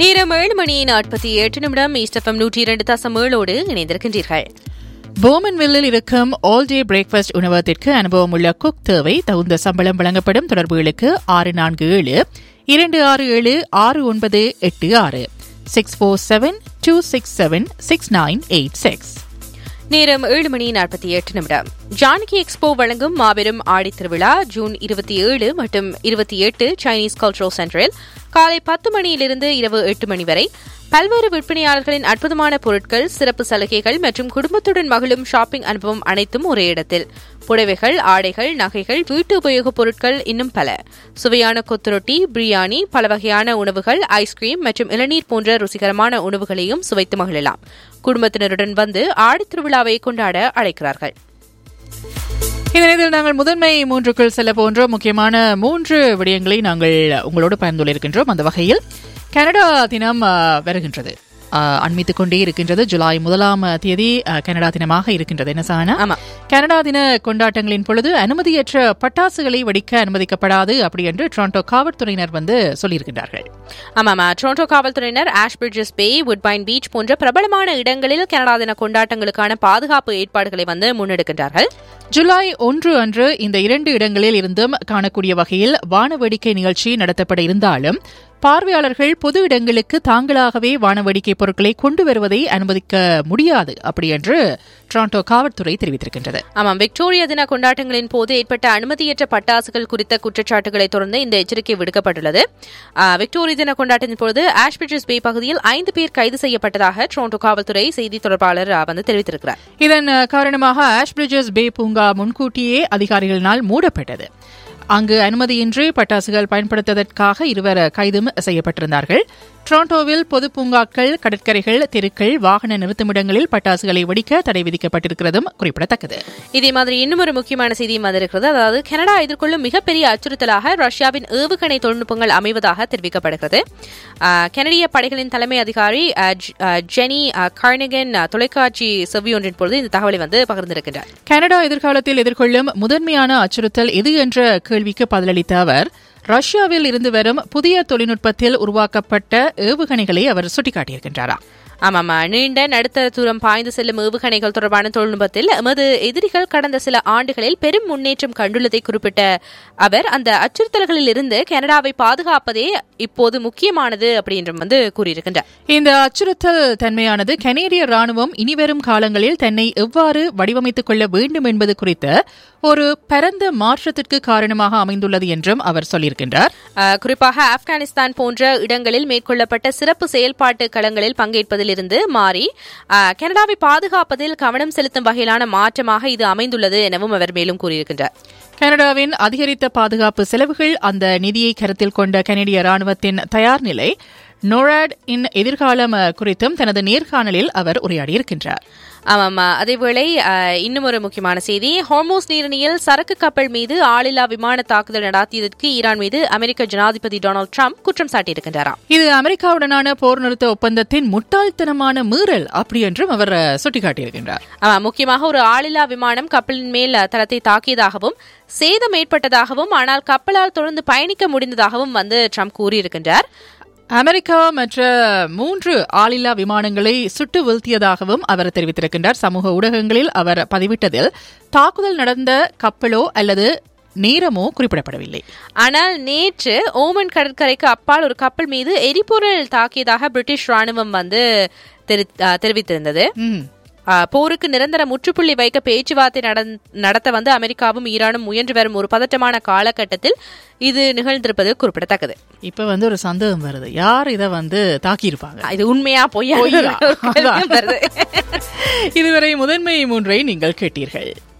நேரம் ஏழு மணி நாற்பத்தி எட்டு நிமிடம் ஈஸ்டஃபம் நூற்றி இரண்டு தசம் ஏழோடு இணைந்திருக்கின்றீர்கள் போமன்வில்லில் இருக்கும் ஆல் டே பிரேக்ஃபாஸ்ட் உணவகத்திற்கு அனுபவம் உள்ள குக் தேவை தகுந்த சம்பளம் வழங்கப்படும் தொடர்புகளுக்கு ஆறு நான்கு ஏழு இரண்டு ஆறு ஏழு ஆறு ஒன்பது எட்டு ஆறு six four seven two six seven six nine eight six நேரம் ஏழு மணி நாற்பத்தி எட்டு நிமிடம் ஜானகி எக்ஸ்போ வழங்கும் மாபெரும் ஆடித் திருவிழா ஜூன் இருபத்தி ஏழு மற்றும் இருபத்தி எட்டு சைனீஸ் கல்ச்சரல் சென்டரில் காலை பத்து மணியிலிருந்து இரவு எட்டு மணி வரை பல்வேறு விற்பனையாளர்களின் அற்புதமான பொருட்கள் சிறப்பு சலுகைகள் மற்றும் குடும்பத்துடன் மகிழும் ஷாப்பிங் அனுபவம் அனைத்தும் ஒரே இடத்தில் புடவைகள் ஆடைகள் நகைகள் வீட்டு உபயோகப் பொருட்கள் இன்னும் பல சுவையான கொத்துரொட்டி பிரியாணி பல வகையான உணவுகள் ஐஸ்கிரீம் மற்றும் இளநீர் போன்ற ருசிகரமான உணவுகளையும் சுவைத்து மகிழலாம் குடும்பத்தினருடன் வந்து ஆடித் திருவிழாவை கொண்டாட அழைக்கிறார்கள் இந்த நேரத்தில் நாங்கள் முதன்மை மூன்றுக்குள் செல்ல போன்ற முக்கியமான மூன்று விடயங்களை நாங்கள் உங்களோடு பகிர்ந்துள்ளிருக்கின்றோம் அந்த வகையில் கனடா தினம் ஆ, வருகின்றது ஆ, அண்மித்துக் கொண்டே இருக்கின்றது ஜூலை முதலாம் தேதி ஆ, கனடா தினமாக இருக்கின்றது என்ன சானா ஆமா கனடா தின கொண்டாட்டங்களின் பொழுது அனுமதியற்ற பட்டாசுகளை வெடிக்க அனுமதிக்கப்படாது அப்படி என்று டொரண்டோ காவல்துறையினர் வந்து சொல்லியிருக்கின்றார்கள் ஆமாமா டொரண்டோ காவல்துறையினர் Ashbridges Bay Woodbine Beach போன்ற பிரபலமான இடங்களில் கனடா தின கொண்டாட்டங்களுக்கான பாதுகாப்பு ஏற்பாடுகளை வந்து முன்னெடுக்கின்றார்கள் ஜூலை ஒன்று அன்று இந்த இரண்டு இடங்களில் இருந்தும் காணக்கூடிய வகையில் வான வேடிக்கை நிகழ்ச்சி நடத்தப்பட இருந்தாலும் பார்வையாளர்கள் பொது இடங்களுக்கு தாங்களாகவே வான வேடிக்கை பொருட்களை கொண்டு வருவதை அனுமதிக்க முடியாது அப்படி என்று டொரண்டோ காவல்துறை தெரிவித்திருக்கின்றது ஆமாம் விக்டோரியா தின கொண்டாட்டங்களின் போது ஏற்பட்ட அனுமதியற்ற பட்டாசுகள் குறித்த குற்றச்சாட்டுகளை தொடர்ந்து இந்த எச்சரிக்கை விடுக்கப்பட்டுள்ளது ஆ, விக்டோரியா தின கொண்டாட்டத்தின் போது ஆஷ் பிரிட்ஜஸ் பே பகுதியில் ஐந்து பேர் கைது செய்யப்பட்டதாக டொரண்டோ காவல்துறை செய்தி தொடர்பாளர் ஆ, வந்து தெரிவித்திருக்கிறார் இதன் அஹ், காரணமாக ஆஷ் பிரிட்ஜஸ் பே பூங்கா முன்கூட்டியே அதிகாரிகளினால் மூடப்பட்டது அங்கு அனுமதியின்றி பட்டாசுகள் பயன்படுத்துவதற்காக இருவர் கைதும் செய்யப்பட்டிருந்தார்கள் டொரண்டோவில் பொது பூங்காக்கள் கடற்கரைகள் தெருக்கள் வாகன நிறுத்துமிடங்களில் பட்டாசுகளை வெடிக்க தடை விதிக்கப்பட்டிருக்கிறதும் குறிப்பிடத்தக்கது இதே மாதிரி இன்னும் ஒரு முக்கியமான செய்தியும் வந்திருக்கிறது அதாவது கனடா எதிர்கொள்ளும் மிகப்பெரிய அச்சுறுத்தலாக ரஷ்யாவின் ஏவுகணை தொழில்நுட்பங்கள் அமைவதாக தெரிவிக்கப்படுகிறது ஆ, கனடிய படைகளின் தலைமை அதிகாரி ஆ, ஜ- ஆ, ஜெனி ஆ, கார்னிகன் ஆ, தொலைக்காட்சி செவ்வியொன்றின் பொழுது இந்த தகவலை வந்து பகிர்ந்திருக்கின்றார் கனடா எதிர்காலத்தில் எதிர்கொள்ளும் முதன்மையான அச்சுறுத்தல் எது என்ற கேள்விக்கு பதிலளித்த அவர் ரஷ்யாவில் இருந்து வரும் புதிய தொழில்நுட்பத்தில் உருவாக்கப்பட்ட ஏவுகணைகளை அவர் சுட்டிக்காட்டியிருக்கின்றாராம் ஆமாமா நீண்ட நடுத்தர தூரம் பாய்ந்து செல்லும் ஏவுகணைகள் தொடர்பான தொழில்நுட்பத்தில் எமது எதிரிகள் கடந்த சில ஆண்டுகளில் பெரும் முன்னேற்றம் கண்டுள்ளதை குறிப்பிட்ட அவர் அந்த அச்சுறுத்தல்களில் இருந்து கனடாவை பாதுகாப்பதே இப்போது முக்கியமானது அப்படின்றும் வந்து கூறியிருக்கின்றார் இந்த அச்சுறுத்தல் தன்மையானது கனேடிய ராணுவம் இனிவரும் காலங்களில் தன்னை எவ்வாறு வடிவமைத்துக் கொள்ள வேண்டும் என்பது குறித்த ஒரு பரந்த மாற்றத்திற்கு காரணமாக அமைந்துள்ளது என்றும் அவர் சொல்லியிருக்கின்றார் அஹ், குறிப்பாக ஆப்கானிஸ்தான் போன்ற இடங்களில் மேற்கொள்ளப்பட்ட சிறப்பு செயல்பாட்டு களங்களில் பங்கேற்பதிலிருந்து மாறி அஹ், கனடாவை பாதுகாப்பதில் கவனம் செலுத்தும் வகையிலான மாற்றமாக இது அமைந்துள்ளது எனவும் அவர் மேலும் கூறியிருக்கின்றார் கனடாவின் அதிகரித்த பாதுகாப்பு செலவுகள் அந்த நிதியை கருத்தில் கொண்ட கனடிய ராணுவத்தின் தயார் நிலை நொராட் இன் எதிர்காலம் அஹ், குறித்தும் தனது நேர்காணலில் அவர் உரையாடியிருக்கின்றார் ஆமாமா அதேவேளை அஹ், இன்னும் ஒரு முக்கியமான செய்தி ஹார்மோஸ் நீரிணியில் சரக்கு கப்பல் மீது ஆளில்லா விமான தாக்குதல் நடாத்தியதற்கு ஈரான் மீது அமெரிக்க ஜனாதிபதி டொனால்டு ட்ரம்ப் குற்றம் சாட்டியிருக்கின்றாராம் இது அமெரிக்காவுடனான போர் நிறுத்த ஒப்பந்தத்தின் முட்டாள்தனமான மீறல் அப்படி என்றும் அவர் அஹ், சுட்டிக்காட்டியிருக்கின்றார் ஆமா முக்கியமாக ஒரு ஆளில்லா விமானம் கப்பலின் மேல் அஹ், தளத்தை தாக்கியதாகவும் சேதம் ஏற்பட்டதாகவும் ஆனால் கப்பலால் தொடர்ந்து பயணிக்க முடிந்ததாகவும் வந்து ட்ரம்ப் கூறியிருக்கின்றார் அமெரிக்கா மற்ற மூன்று ஆளில்லா விமானங்களை சுட்டு வீழ்த்தியதாகவும் அவர் தெரிவித்திருக்கின்றார் சமூக ஊடகங்களில் அவர் பதிவிட்டதில் தாக்குதல் நடந்த கப்பலோ அல்லது நேரமோ குறிப்பிடப்படவில்லை ஆனால் நேற்று ஓமன் கடற்கரைக்கு அப்பால் ஒரு கப்பல் மீது எரிபொருள் தாக்கியதாக பிரிட்டிஷ் ராணுவம் வந்து தெரி- அஹ், தெரிவித்திருந்தது ம். அஹ், போருக்கு நிரந்தர முற்றுப்புள்ளி வைக்க பேச்சுவார்த்தை நடந்- நடத்த வந்து அமெரிக்காவும் ஈரானும் முயன்று வரும் ஒரு பதட்டமான காலகட்டத்தில் இது நிகழ்ந்திருப்பது குறிப்பிடத்தக்கது இப்ப வந்து ஒரு சந்தேகம் வருது யார் இதை வந்து தாக்கியிருப்பாங்க இது உண்மையா பொய்யா பொய்யா. வருது இதுவரை முதன்மை மூன்றை நீங்கள் கேட்டீர்கள்